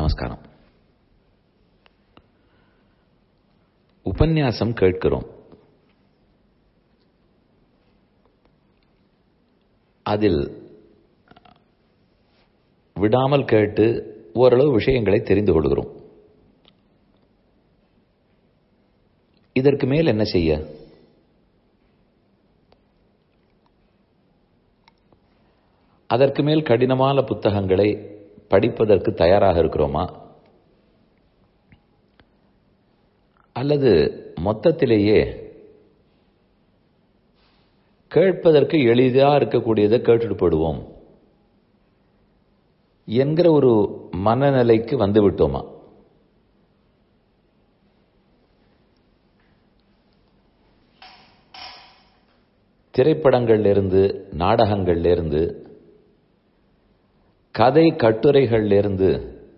நமஸ்காரம் உபன்யாசம் கேட்கிறோம் அதில் விடாமல் கேட்டு ஓரளவு விஷயங்களை தெரிந்து கொள்கிறோம் இதற்கு மேல் என்ன செய்ய அதற்கு மேல் கடினமான புத்தகங்களை படிப்பதற்கு தயாராக இருக்கிறோமா அல்லது மொத்தத்திலேயே கேட்பதற்கு எளிதா இருக்கக்கூடியதை கேட்டுட்டு போடுவோம் என்கிற ஒரு மனநிலைக்கு வந்து விட்டோமா திரைப்படங்கள்லேருந்து நாடகங்கள்லேருந்து கதை கட்டுரைகள்லேருந்து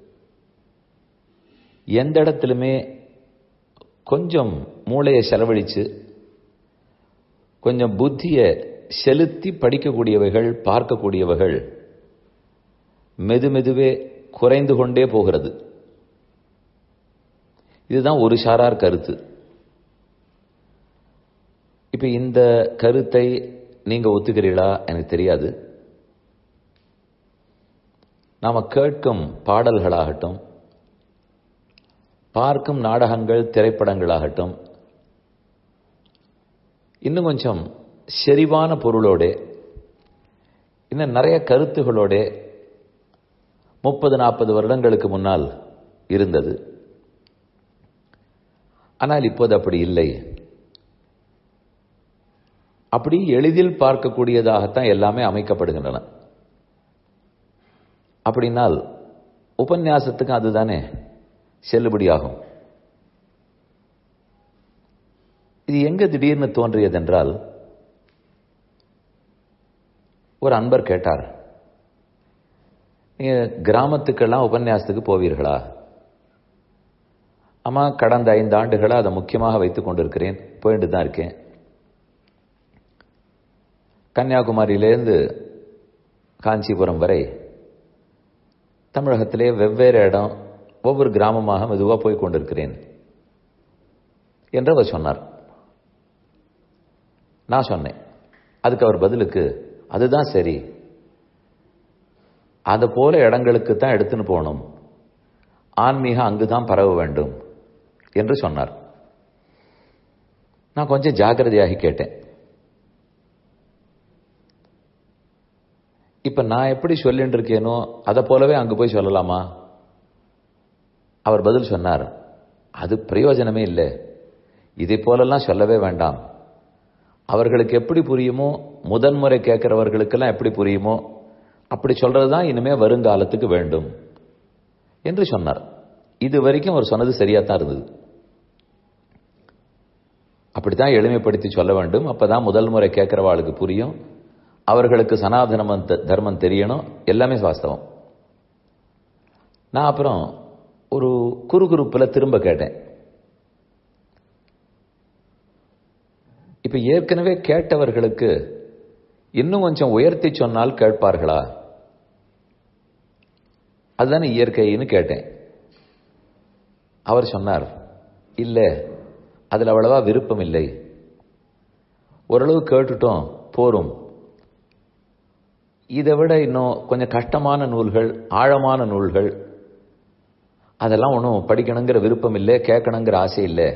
எந்த இடத்துலுமே கொஞ்சம் மூளையை செலவழித்து கொஞ்சம் புத்தியை செலுத்தி படிக்கக்கூடியவைகள் பார்க்கக்கூடியவைகள் மெதுமெதுவே குறைந்து கொண்டே போகிறது இதுதான் ஒரு சாரார் கருத்து இப்ப இந்த கருத்தை நீங்க ஒத்துக்கிறீங்களா எனக்கு தெரியாது நாம கேட்கும் பாடல்களாகட்டும் பார்க்கும் நாடகங்கள் திரைப்படங்களாகட்டும் இன்னும் கொஞ்சம் செறிவான பொருளோட இன்னும் நிறைய கருத்துகளோட முப்பது நாற்பது வருடங்களுக்கு முன்னால் இருந்தது ஆனால் இப்போது அப்படி இல்லை அப்படி எளிதில் பார்க்கக்கூடியதாகத்தான் எல்லாமே அமைக்கப்படுகின்றன அப்படின்னால் உபன்யாசத்துக்கு அதுதானே செல்லுபடியாகும் இது எங்க திடீர்னு தோன்றியதென்றால் ஒரு அன்பர் கேட்டார் நீங்க கிராமத்துக்கெல்லாம் உபன்யாசத்துக்கு போவீர்களா ஆமா கடந்த ஐந்து ஆண்டுகளாக அதை முக்கியமாக வைத்துக் கொண்டிருக்கிறேன் போயிட்டு தான் இருக்கேன் கன்னியாகுமரியிலேருந்து காஞ்சிபுரம் வரை தமிழகத்திலே வெவ்வேறு இடம் ஒவ்வொரு கிராமமாக மெதுவாக போய் கொண்டிருக்கிறேன் என்று அவர் சொன்னார் நான் சொன்னேன் அதுக்கு அவர் பதிலுக்கு அதுதான் சரி அது போல இடங்களுக்கு தான் எடுத்துன்னு போகணும் ஆன்மீகம் அங்குதான் பரவ வேண்டும் என்று சொன்னார் நான் கொஞ்சம் ஜாக்கிரதையாகி கேட்டேன் இப்ப நான் எப்படி சொல்லிட்டு இருக்கேனோ அதை போலவே அங்கு போய் சொல்லலாமா அவர் பதில் சொன்னார் அது பிரயோஜனமே இல்லை இதை போலெல்லாம் சொல்லவே வேண்டாம் அவர்களுக்கு எப்படி புரியுமோ முதன்முறை கேட்கிறவர்களுக்கெல்லாம் எப்படி புரியுமோ அப்படி சொல்றதுதான் இனிமே வருங்காலத்துக்கு வேண்டும் என்று சொன்னார் இது வரைக்கும் அவர் சொன்னது சரியா தான் இருந்தது அப்படித்தான் எளிமைப்படுத்தி சொல்ல வேண்டும் அப்பதான் முதல் முறை கேட்கிறவாளுக்கு புரியும் அவர்களுக்கு சனாதன தர்மம் தெரியணும் எல்லாமே வாஸ்தவம் நான் அப்புறம் ஒரு குறுகுறுப்பில் திரும்ப கேட்டேன் இப்ப ஏற்கனவே கேட்டவர்களுக்கு இன்னும் கொஞ்சம் உயர்த்தி சொன்னால் கேட்பார்களா அதுதானே இயற்கைன்னு கேட்டேன் அவர் சொன்னார் இல்லை அதில் அவ்வளவா விருப்பம் இல்லை ஓரளவு கேட்டுட்டோம் போரும் இதை விட இன்னும் கொஞ்சம் கஷ்டமான நூல்கள் ஆழமான நூல்கள் அதெல்லாம் ஒன்றும் படிக்கணுங்கிற விருப்பம் இல்லை கேட்கணுங்கிற ஆசை இல்லை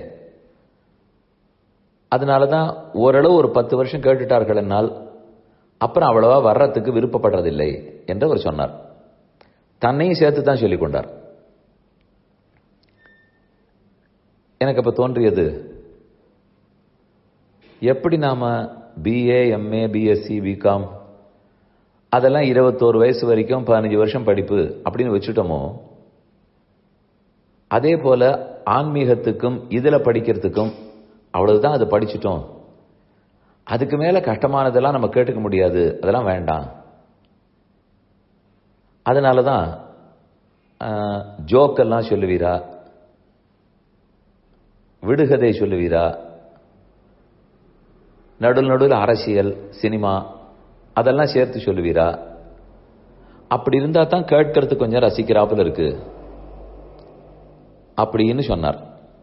அதனால தான் ஓரளவு ஒரு பத்து வருஷம் கேட்டுட்டார்கள் என்னால் அப்புறம் அவ்வளவா வர்றதுக்கு விருப்பப்படுறதில்லை என்று அவர் சொன்னார் தன்னையும் சேர்த்து தான் சொல்லிக் கொண்டார் எனக்கு அப்ப தோன்றியது எப்படி நாம பிஏ எம்ஏ பிஎஸ்சி பிகாம் அதெல்லாம் இருபத்தோரு வயசு வரைக்கும் பதினஞ்சு வருஷம் படிப்பு அப்படின்னு வச்சுட்டோமோ அதே போல ஆன்மீகத்துக்கும் இதுல படிக்கிறதுக்கும் அவ்வளவுதான் அது படிச்சுட்டோம் அதுக்கு மேல கஷ்டமானதெல்லாம் நம்ம கேட்டுக்க முடியாது அதெல்லாம் வேண்டாம் அதனாலதான் ஜோக்கெல்லாம் சொல்லுவீரா விடுகதை சொல்லுவீரா நடுவில் நடுவில் அரசியல் சினிமா அதெல்லாம் சேர்த்து சொல்லுவீரா அப்படி இருந்தா தான் கேட்கறதுக்கு கொஞ்சம் ரசிக்கிறாப்புல இருக்கு அப்படின்னு சொன்னார்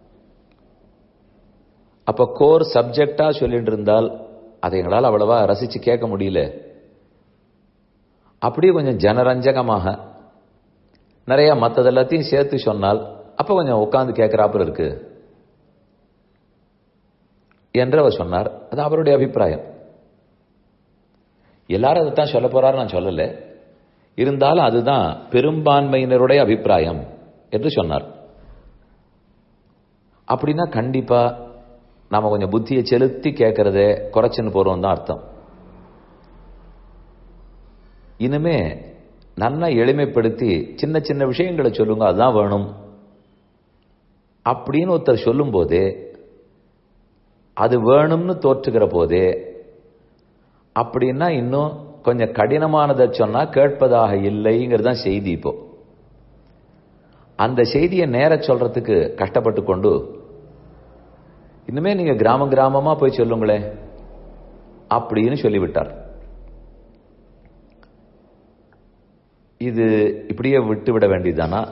அப்ப கோர் சப்ஜெக்டா சொல்லிட்டு இருந்தால் அதை எங்களால் அவ்வளவா ரசிச்சு கேட்க முடியல அப்படியே கொஞ்சம் ஜனரஞ்சகமாக நிறைய மற்றது எல்லாத்தையும் சேர்த்து சொன்னால் அப்ப கொஞ்சம் உட்காந்து கேட்கிறாப்புல இருக்கு என்று அவர் சொன்னார் அது அவருடைய அபிப்பிராயம் எல்லாரும் அதைத்தான் சொல்ல போறாரு நான் சொல்லல இருந்தாலும் அதுதான் பெரும்பான்மையினருடைய அபிப்பிராயம் என்று சொன்னார் அப்படின்னா கண்டிப்பா நாம கொஞ்சம் புத்தியை செலுத்தி கேட்கறதே குறைச்சுன்னு போறோம் தான் அர்த்தம் இனிமே நன்னா எளிமைப்படுத்தி சின்ன சின்ன விஷயங்களை சொல்லுங்க அதுதான் வேணும் அப்படின்னு ஒருத்தர் சொல்லும் போதே அது வேணும்னு தோற்றுகிற போதே அப்படின்னா இன்னும் கொஞ்சம் கடினமானதை சொன்னா கேட்பதாக இல்லைங்கிறது தான் செய்தி இப்போ அந்த செய்தியை நேர சொல்றதுக்கு கஷ்டப்பட்டு கொண்டு இன்னுமே நீங்க கிராமம் கிராமமா போய் சொல்லுங்களேன் அப்படின்னு சொல்லிவிட்டார் இது இப்படியே விட்டு விட வேண்டியதானா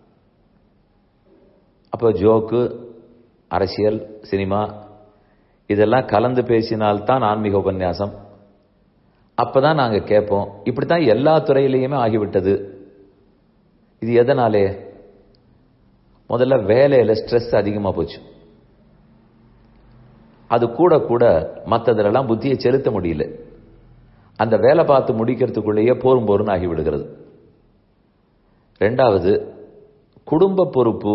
அப்போ ஜோக்கு அரசியல் சினிமா இதெல்லாம் கலந்து பேசினால்தான் ஆன்மீக உபன்யாசம் அப்பதான் நாங்க கேட்போம் இப்படித்தான் எல்லா துறையிலையுமே ஆகிவிட்டது இது எதனாலே முதல்ல வேலையில ஸ்ட்ரெஸ் அதிகமா போச்சு அது கூட கூட மற்றதுலலாம் புத்தியை செலுத்த முடியல அந்த வேலை பார்த்து முடிக்கிறதுக்குள்ளேயே போரும் போரும் ஆகிவிடுகிறது ரெண்டாவது குடும்ப பொறுப்பு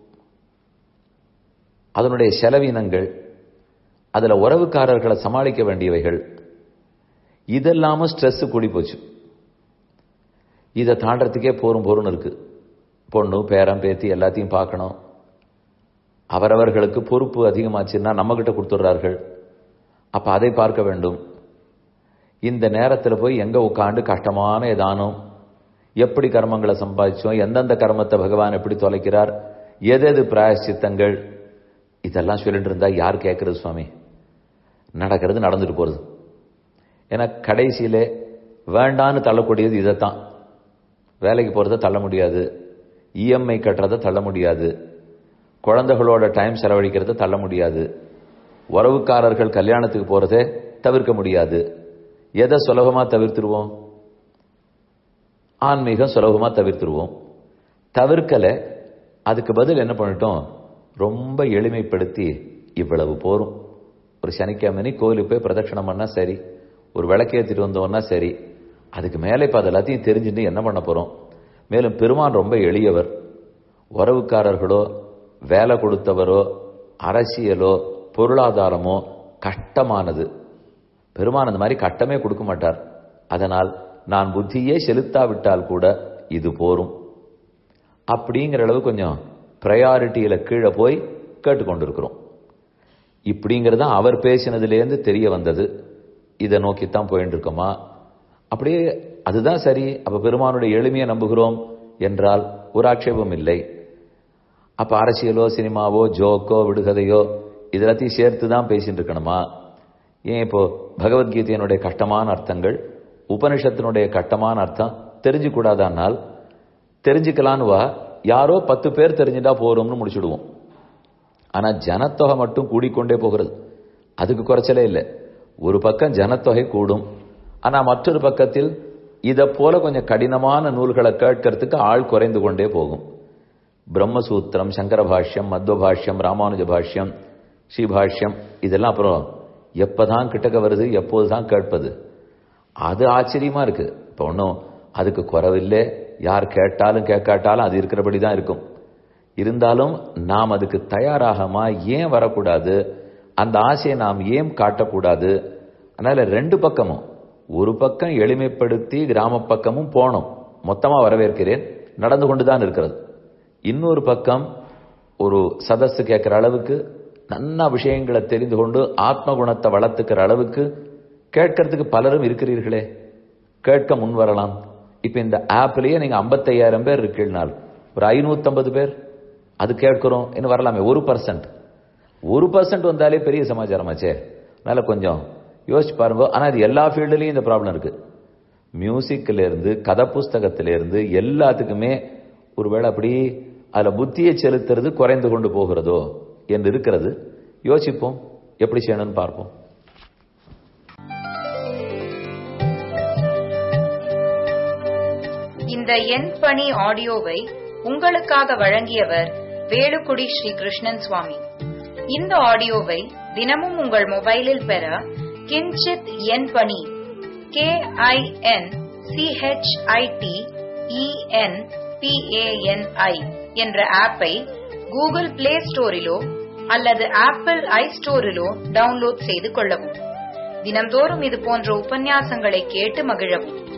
அதனுடைய செலவினங்கள் அதுல உறவுக்காரர்களை சமாளிக்க வேண்டியவைகள் இதெல்லாமும் ஸ்ட்ரெஸ் கூடி போச்சு இதை தாண்டறதுக்கே போரும் போரும் இருக்கு பொண்ணு பேரம் பேத்தி எல்லாத்தையும் பார்க்கணும் அவரவர்களுக்கு பொறுப்பு அதிகமாச்சுன்னா நம்ம கிட்ட கொடுத்துட்றார்கள் அப்ப அதை பார்க்க வேண்டும் இந்த நேரத்தில் போய் எங்க உட்காந்து கஷ்டமான ஏதானும் எப்படி கர்மங்களை சம்பாதிச்சோம் எந்தெந்த கர்மத்தை பகவான் எப்படி தொலைக்கிறார் எது எது பிராயசித்தங்கள் இதெல்லாம் சொல்லிட்டு இருந்தா யார் கேட்கறது சுவாமி நடக்கிறது நடந்துட்டு போறது ஏன்னா கடைசியிலே வேண்டான்னு தள்ளக்கூடியது இதைத்தான் வேலைக்கு போறதை தள்ள முடியாது இஎம்ஐ கட்டுறதை தள்ள முடியாது குழந்தைகளோட டைம் செலவழிக்கிறத தள்ள முடியாது உறவுக்காரர்கள் கல்யாணத்துக்கு போறதே தவிர்க்க முடியாது எதை சுலபமா தவிர்த்துருவோம் ஆன்மீகம் சுலபமா தவிர்த்துருவோம் தவிர்க்கல அதுக்கு பதில் என்ன பண்ணிட்டோம் ரொம்ப எளிமைப்படுத்தி இவ்வளவு போரும் ஒரு சனிக்கிழமை கோயிலுக்கு போய் பிரதட்சணம் பண்ணா சரி ஒரு விளக்கேற்றிட்டு வந்தோம்னா சரி அதுக்கு மேலே இப்போ அது எல்லாத்தையும் தெரிஞ்சுட்டு என்ன பண்ண போறோம் மேலும் பெருமான் ரொம்ப எளியவர் உறவுக்காரர்களோ வேலை கொடுத்தவரோ அரசியலோ பொருளாதாரமோ கஷ்டமானது பெருமான் அந்த மாதிரி கட்டமே கொடுக்க மாட்டார் அதனால் நான் புத்தியே செலுத்தாவிட்டால் கூட இது போரும் அப்படிங்கிற அளவு கொஞ்சம் ப்ரையாரிட்டியில கீழே போய் கேட்டுக்கொண்டிருக்கிறோம் இப்படிங்கிறது தான் அவர் பேசினதுலேருந்து தெரிய வந்தது இதை நோக்கித்தான் போயிட்டு இருக்கோமா அப்படியே அதுதான் சரி அப்ப பெருமானுடைய எளிமையை நம்புகிறோம் என்றால் ஒரு ஆட்சேபம் இல்லை அப்ப அரசியலோ சினிமாவோ ஜோக்கோ விடுகதையோ இதெல்லாத்தையும் சேர்த்து தான் பேசிட்டு இருக்கணுமா ஏன் இப்போ பகவத்கீதையினுடைய கஷ்டமான அர்த்தங்கள் உபனிஷத்தினுடைய கட்டமான அர்த்தம் தெரிஞ்சு கூடாதானால் தெரிஞ்சுக்கலான்னு வா யாரோ பத்து பேர் தெரிஞ்சுட்டா போறோம்னு முடிச்சுடுவோம் ஆனா ஜனத்தொகை மட்டும் கூடிக்கொண்டே போகிறது அதுக்கு குறைச்சலே இல்லை ஒரு பக்கம் ஜனத்தொகை கூடும் ஆனா மற்றொரு பக்கத்தில் இதை போல கொஞ்சம் கடினமான நூல்களை கேட்கறதுக்கு ஆள் குறைந்து கொண்டே போகும் பிரம்மசூத்திரம் சங்கர பாஷ்யம் மத்வ பாஷ்யம் ராமானுஜ பாஷ்யம் ஸ்ரீபாஷ்யம் இதெல்லாம் அப்புறம் எப்பதான் கிட்டக்க வருது எப்போதுதான் கேட்பது அது ஆச்சரியமா இருக்கு இப்போ ஒன்றும் அதுக்கு குறவில்லை யார் கேட்டாலும் கேட்காட்டாலும் அது இருக்கிறபடி தான் இருக்கும் இருந்தாலும் நாம் அதுக்கு தயாராகமா ஏன் வரக்கூடாது அந்த ஆசையை நாம் ஏன் காட்டக்கூடாது அதனால ரெண்டு பக்கமும் ஒரு பக்கம் எளிமைப்படுத்தி கிராம பக்கமும் போனோம் மொத்தமா வரவேற்கிறேன் நடந்து கொண்டுதான் இருக்கிறது இன்னொரு பக்கம் ஒரு சதஸ் கேட்கிற அளவுக்கு நன்னா விஷயங்களை தெரிந்து கொண்டு ஆத்ம குணத்தை வளர்த்துக்கிற அளவுக்கு கேட்கறதுக்கு பலரும் இருக்கிறீர்களே கேட்க முன் வரலாம் இப்ப இந்த ஆப்லயே நீங்க ஐம்பத்தையாயிரம் பேர் இருக்கீங்கனால் ஒரு ஐநூத்தம்பது பேர் அது கேட்கிறோம் என்ன வரலாமே ஒரு பர்சன்ட் ஒரு பர்சன்ட் வந்தாலே பெரிய சமாச்சாரமாச்சே அதனால கொஞ்சம் யோசிச்சு பாருங்க ஆனா இது எல்லா ஃபீல்டுலயும் இந்த ப்ராப்ளம் இருக்கு மியூசிக்ல இருந்து கதை புஸ்தகத்தில இருந்து எல்லாத்துக்குமே ஒருவேளை அப்படி அதுல புத்தியை செலுத்துறது குறைந்து கொண்டு போகிறதோ என்று இருக்கிறது யோசிப்போம் எப்படி செய்யணும்னு பார்ப்போம் இந்த எண் பணி ஆடியோவை உங்களுக்காக வழங்கியவர் வேலுக்குடி ஸ்ரீ கிருஷ்ணன் சுவாமி இந்த ஆடியோவை தினமும் உங்கள் மொபைலில் பெற கிஞ்சித் எண் பணி கே ஐ என் சிஹெச்ஐடி இஎன் பிஏஎன்ஐ என்ற ஆப்பை கூகுள் பிளே ஸ்டோரிலோ அல்லது ஆப்பிள் ஐ ஸ்டோரிலோ டவுன்லோட் செய்து கொள்ளவும் தினம்தோறும் இது போன்ற உபன்யாசங்களை கேட்டு மகிழவும்